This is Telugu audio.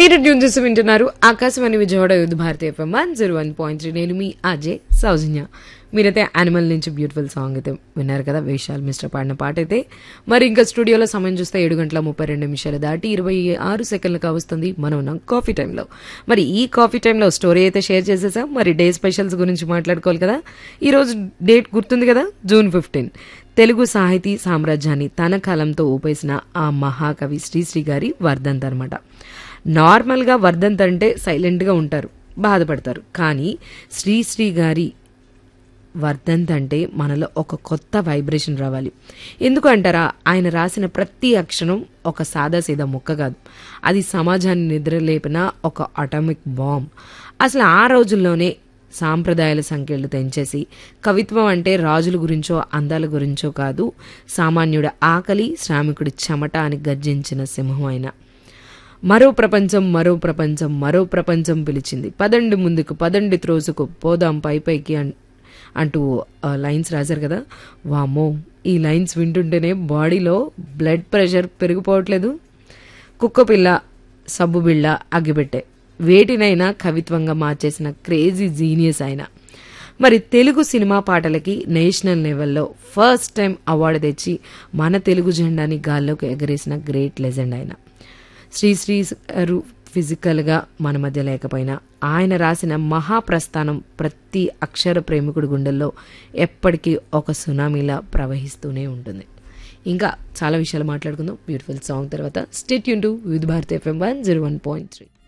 మీరు ట్యూన్ చేసి వింటున్నారు ఆకాశవాణి విజయవాడ యుద్ధ Bharati FM one zero one point three నేను మీ అజయ్ సౌజన్య మీరైతే యానిమల్ నుంచి బ్యూటిఫుల్ సాంగ్ అయితే విన్నారు కదా వేషాల్ మిస్టర్ పాడిన పాట అయితే మరి ఇంకా స్టూడియోలో సమయం చూస్తే ఏడు గంటల ముప్పై రెండు నిమిషాలు దాటి ఇరవై ఆరు సెకండ్లు కావస్తుంది మనం ఉన్నాం కాఫీ టైంలో మరి ఈ కాఫీ టైంలో స్టోరీ అయితే షేర్ చేసేసాం మరి డే స్పెషల్స్ గురించి మాట్లాడుకోవాలి కదా ఈ రోజు డేట్ గుర్తుంది కదా జూన్ ఫిఫ్టీన్ తెలుగు సాహితీ సామ్రాజ్యాన్ని తన కాలంతో ఊపేసిన ఆ మహాకవి శ్రీశ్రీ గారి వర్ధంత్ అనమాట నార్మల్గా వర్ధంత్ అంటే సైలెంట్గా ఉంటారు బాధపడతారు కానీ శ్రీశ్రీ గారి వర్ధంత్ అంటే మనలో ఒక కొత్త వైబ్రేషన్ రావాలి ఎందుకు అంటారా ఆయన రాసిన ప్రతి అక్షరం ఒక సాదాసీదా ముక్క కాదు అది సమాజాన్ని నిద్రలేపిన ఒక అటామిక్ బాంబ్ అసలు ఆ రోజుల్లోనే సాంప్రదాయాల సంఖ్యలు తెంచేసి కవిత్వం అంటే రాజుల గురించో అందాల గురించో కాదు సామాన్యుడి ఆకలి శ్రామికుడి చెమట అని గర్జించిన సింహం ఆయన మరో ప్రపంచం మరో ప్రపంచం మరో ప్రపంచం పిలిచింది పదండి ముందుకు పదండి త్రోసుకు పోదాం పై పైకి అన్- అంటూ ఆ, లైన్స్ రాశారు కదా వామో ఈ లైన్స్ వింటుంటేనే బాడీలో బ్లడ్ ప్రెషర్ పెరిగిపోవట్లేదు కుక్కపిల్ల సబ్బు బిళ్ళ అగ్గిపెట్టే వేటినైనా కవిత్వంగా మార్చేసిన క్రేజీ జీనియస్ ఆయన మరి తెలుగు సినిమా పాటలకి నేషనల్ లెవెల్లో ఫస్ట్ టైం అవార్డు తెచ్చి మన తెలుగు జెండాని గాల్లోకి ఎగరేసిన గ్రేట్ లెజెండ్ ఆయన శ్రీశ్రీ గారు ఫిజికల్గా మన మధ్య లేకపోయినా ఆయన రాసిన మహాప్రస్థానం ప్రతి అక్షర ప్రేమికుడి గుండెల్లో ఎప్పటికీ ఒక సునామీలా ప్రవహిస్తూనే ఉంటుంది ఇంకా చాలా విషయాలు మాట్లాడుకుందాం బ్యూటిఫుల్ సాంగ్ తర్వాత స్టేట్ యూన్ to with Bharati FM one zero one point three